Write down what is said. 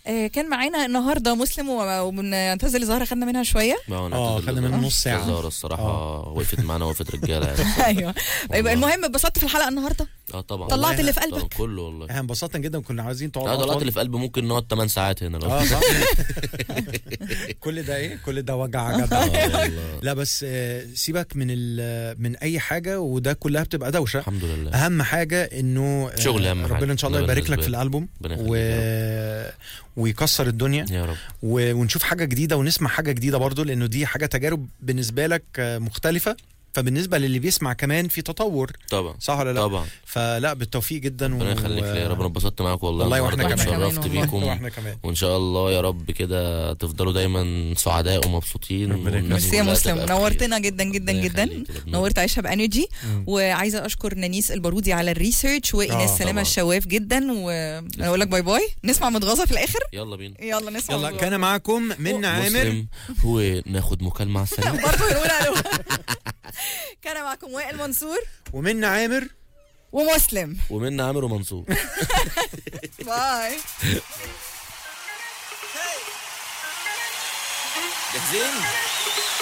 آه، كان معانا النهارده مسلم و- وبنعتذر لزهره خدنا منها شويه ما أنا اه أعتذر خدنا لله. منه نص ساعه زهرة الصراحة آه. وقفت معانا وقفت رجالة يعني ايوه يبقى المهم اتبسطت في الحلقه النهارده اه طبعا طلعت والله. اللي في طبعاً قلبك كله والله احنا انبسطنا جدا وكنا عايزين لا تقعد طلعت اللي في قلبي ممكن نقعد 8 ساعات هنا لو اه صح كل ده ايه كل ده وجع جدع آه، والله. لا بس آه، سيبك من ال- من اي حاجه وده كلها بتبقى دوشه الحمد لله اهم حاجه انه آه، شغل أهم حاجة. ربنا ان شاء الله ده يبارك لك بالنسبة في لي. الالبوم ربنا يخليك و... يا ويكسر الدنيا يا رب و... ونشوف حاجه جديده ونسمع حاجه جديده برضو لانه دي حاجه تجارب بالنسبه لك آه، مختلفه فبالنسبه للي بيسمع كمان في تطور طبعا صح ولا لا طبعا فلا بالتوفيق جدا ربنا يخليك ليا يا رب انا اتبسطت معاك والله والله النهاردة واحنا كمان. اتشرفت والله. بيكم واحنا كمان وان شاء الله يا رب كده تفضلوا دايما سعداء ومبسوطين ربنا يخليك. والناس ميرسي يا كلها مسلم تبقى بخير. نورتنا جدا جدا ربنا جدا يخليك يا ابني. نورت عيشها بانرجي مم. وعايزه اشكر نانيس البارودي على الريسيرش وإيناس آه، سلامه طبعا. الشواف جدا وانا اقول لك باي باي نسمع متغاظه في الاخر يلا بينا يلا نسمع يلا متغاظة. كان معكم من عامر مسلم وناخد مكالمة على السلامة برضه هنقول الو كان معكم وائل منصور ومن عامر ومسلم ومنا عامر ومنصور باي جاهزين